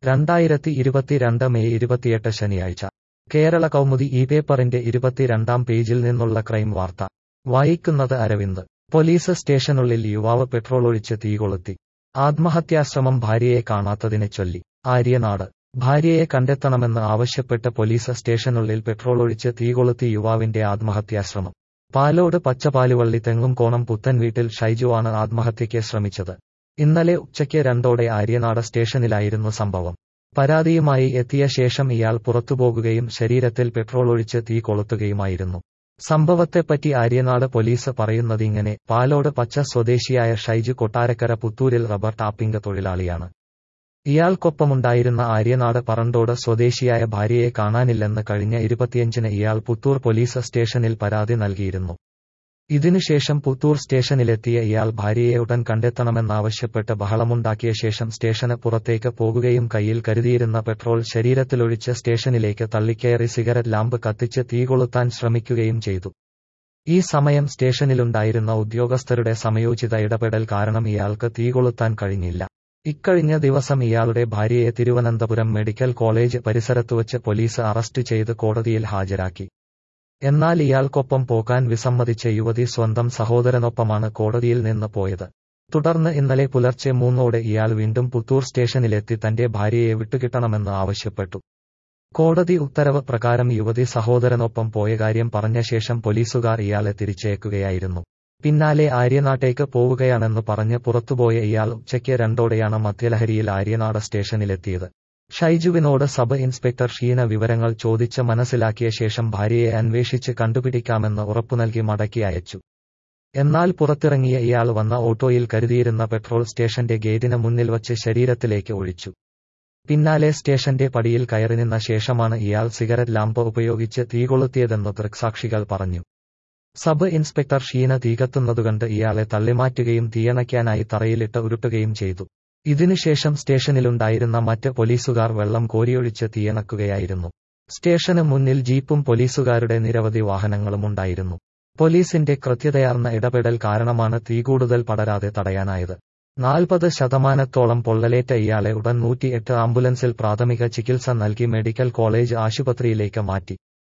രണ്ടായിരത്തി ഇരുപത്തിരണ്ട് മെയ് ഇരുപത്തിയെട്ട് ശനിയാഴ്ച കേരള കൗമുദി ഈ പേപ്പറിന്റെ ഇരുപത്തിരണ്ടാം പേജിൽ നിന്നുള്ള ക്രൈം വാർത്ത വായിക്കുന്നത് അരവിന്ദ് പോലീസ് സ്റ്റേഷനുള്ളിൽ യുവാവ് പെട്രോളൊഴിച്ച് തീകൊളുത്തി ആത്മഹത്യാശ്രമം ഭാര്യയെ കാണാത്തതിനെ ചൊല്ലി ആര്യനാട് ഭാര്യയെ കണ്ടെത്തണമെന്ന് ആവശ്യപ്പെട്ട് പോലീസ് സ്റ്റേഷനുള്ളിൽ പെട്രോളൊഴിച്ച് തീകൊളുത്തി യുവാവിന്റെ ആത്മഹത്യാശ്രമം പാലോട് പച്ചപാലുവള്ളി തെങ്ങും കോണം പുത്തൻ വീട്ടിൽ ഷൈജുവാണ് ആത്മഹത്യയ്ക്ക് ശ്രമിച്ചത് ഇന്നലെ ഉച്ചയ്ക്ക് രണ്ടോടെ ആര്യനാട് സ്റ്റേഷനിലായിരുന്നു സംഭവം പരാതിയുമായി എത്തിയ ശേഷം ഇയാൾ പുറത്തുപോകുകയും ശരീരത്തിൽ പെട്രോൾ ഒഴിച്ച് തീ കൊളുത്തുകയുമായിരുന്നു സംഭവത്തെപ്പറ്റി ആര്യനാട് പോലീസ് പറയുന്നതിങ്ങനെ പാലോട് പച്ച സ്വദേശിയായ ഷൈജു കൊട്ടാരക്കര പുത്തൂരിൽ റബ്ബർ ടാപ്പിംഗ് തൊഴിലാളിയാണ് ഇയാൾക്കൊപ്പമുണ്ടായിരുന്ന ആര്യനാട് പറണ്ടോട് സ്വദേശിയായ ഭാര്യയെ കാണാനില്ലെന്ന് കഴിഞ്ഞ ഇരുപത്തിയഞ്ചിന് ഇയാൾ പുത്തൂർ പോലീസ് സ്റ്റേഷനിൽ പരാതി നൽകിയിരുന്നു ഇതിനുശേഷം പുത്തൂർ സ്റ്റേഷനിലെത്തിയ ഇയാൾ ഭാര്യയെ ഉടൻ കണ്ടെത്തണമെന്നാവശ്യപ്പെട്ട് ബഹളമുണ്ടാക്കിയ ശേഷം സ്റ്റേഷന് പുറത്തേക്ക് പോകുകയും കയ്യിൽ കരുതിയിരുന്ന പെട്രോൾ ശരീരത്തിലൊഴിച്ച് സ്റ്റേഷനിലേക്ക് തള്ളിക്കയറി സിഗരറ്റ് ലാമ്പ് കത്തിച്ച് തീകൊളുത്താൻ ശ്രമിക്കുകയും ചെയ്തു ഈ സമയം സ്റ്റേഷനിലുണ്ടായിരുന്ന ഉദ്യോഗസ്ഥരുടെ സമയോചിത ഇടപെടൽ കാരണം ഇയാൾക്ക് തീകൊളുത്താൻ കഴിഞ്ഞില്ല ഇക്കഴിഞ്ഞ ദിവസം ഇയാളുടെ ഭാര്യയെ തിരുവനന്തപുരം മെഡിക്കൽ കോളേജ് പരിസരത്തുവച്ച് പോലീസ് അറസ്റ്റ് ചെയ്ത് കോടതിയിൽ ഹാജരാക്കി എന്നാൽ ഇയാൾക്കൊപ്പം പോകാൻ വിസമ്മതിച്ച യുവതി സ്വന്തം സഹോദരനൊപ്പമാണ് കോടതിയിൽ നിന്ന് പോയത് തുടർന്ന് ഇന്നലെ പുലർച്ചെ മൂന്നോടെ ഇയാൾ വീണ്ടും പുത്തൂർ സ്റ്റേഷനിലെത്തി തന്റെ ഭാര്യയെ വിട്ടുകിട്ടണമെന്ന് ആവശ്യപ്പെട്ടു കോടതി ഉത്തരവ് പ്രകാരം യുവതി സഹോദരനൊപ്പം പോയ കാര്യം പറഞ്ഞ ശേഷം പോലീസുകാർ ഇയാളെ തിരിച്ചയക്കുകയായിരുന്നു പിന്നാലെ ആര്യനാട്ടേക്ക് പോവുകയാണെന്ന് പറഞ്ഞ് പുറത്തുപോയ ഇയാൾ ഉച്ചയ്ക്ക് രണ്ടോടെയാണ് മദ്യലഹരിയിൽ ആര്യനാട് സ്റ്റേഷനിലെത്തിയത് ഷൈജുവിനോട് സബ് ഇൻസ്പെക്ടർ ഷീന വിവരങ്ങൾ ചോദിച്ച് മനസ്സിലാക്കിയ ശേഷം ഭാര്യയെ അന്വേഷിച്ച് കണ്ടുപിടിക്കാമെന്ന് ഉറപ്പു നൽകി മടക്കി അയച്ചു എന്നാൽ പുറത്തിറങ്ങിയ ഇയാൾ വന്ന ഓട്ടോയിൽ കരുതിയിരുന്ന പെട്രോൾ സ്റ്റേഷന്റെ ഗേറ്റിന് മുന്നിൽ വച്ച് ശരീരത്തിലേക്ക് ഒഴിച്ചു പിന്നാലെ സ്റ്റേഷന്റെ പടിയിൽ കയറി നിന്ന ശേഷമാണ് ഇയാൾ സിഗരറ്റ് ലാമ്പ് ഉപയോഗിച്ച് തീകൊളുത്തിയതെന്ന് ദൃക്സാക്ഷികൾ പറഞ്ഞു സബ് ഇൻസ്പെക്ടർ ഷീന തീകത്തുന്നതുകണ്ട് ഇയാളെ തള്ളിമാറ്റുകയും തീയണയ്ക്കാനായി തറയിലിട്ട് ഉരുട്ടുകയും ചെയ്തു ഇതിനുശേഷം സ്റ്റേഷനിലുണ്ടായിരുന്ന മറ്റ് പോലീസുകാർ വെള്ളം കോരിയൊഴിച്ച് തീയണക്കുകയായിരുന്നു സ്റ്റേഷന് മുന്നിൽ ജീപ്പും പോലീസുകാരുടെ നിരവധി വാഹനങ്ങളും ഉണ്ടായിരുന്നു പോലീസിന്റെ കൃത്യതയാർന്ന ഇടപെടൽ കാരണമാണ് തീ കൂടുതൽ പടരാതെ തടയാനായത് നാൽപ്പത് ശതമാനത്തോളം പൊള്ളലേറ്റ ഇയാളെ ഉടൻ നൂറ്റിയെട്ട് ആംബുലൻസിൽ പ്രാഥമിക ചികിത്സ നൽകി മെഡിക്കൽ കോളേജ് ആശുപത്രിയിലേക്ക് മാറ്റി